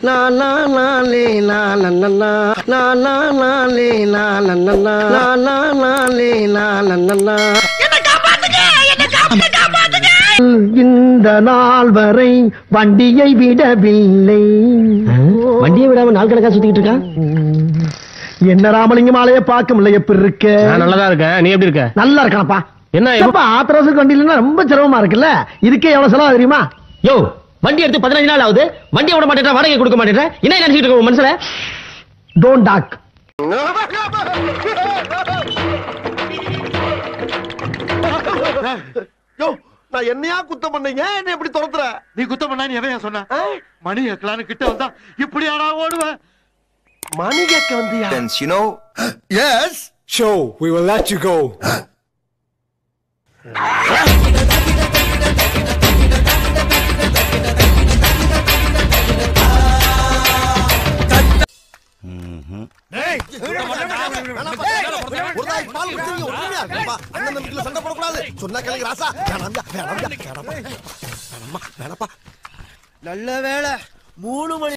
லா லா லா லே லா லா லா லா லா லா லா லே லா லா லா லா லா லா லா லே லா லா லா லா இந்த நாள் வரை வண்டியை விடவில்லை வண்டியை விடாம நாள் கணக்கா சுத்திக்கிட்டு இருக்கா என்ன ராமலிங்கம் ஆலைய பார்க்க முடியல எப்படி இருக்க நான் நல்லதா இருக்கேன் நீ எப்படி இருக்க நல்லா இருக்கானப்பா என்ன எப்ப ஆத்திரவசம் வண்டி இல்லைன்னா ரொம்ப சிரமமா இருக்குல்ல இதுக்கே எவ்வளவு செலவு தெரியுமா யோ வண்டி எடுத்து பதினஞ்சு நாள் ஆகுது வண்டி விட மாட்டேன் வாடகை கொடுக்க மாட்டேன் என்ன நினைச்சிட்டு இருக்க உன் மனசுல டோன்ட் டாக் யோ நான் என்னையா குத்தம் பண்ணீங்க என்ன எப்படி துரத்துற நீ குத்தம் பண்ணா நீ எவையா சொன்ன மணி எக்கலான்னு கிட்ட வந்தா இப்படி ஆடா ஓடுவேன் மணி கேட்க வந்தியா Since you know S Show, we will let you go. ஒரு நாள் பால் குடிச்சீங்க ஒற்றுமையா இருக்கணும்பா அண்ணன் நம்பிக்கையில சண்டை போடக்கூடாது சொன்னா கேளுங்க ராசா வேணாம்யா வேணாம்யா வேணாம்ப்பா வேணாம்மா வேணாம்ப்பா நல்ல வேளை மூணு மணி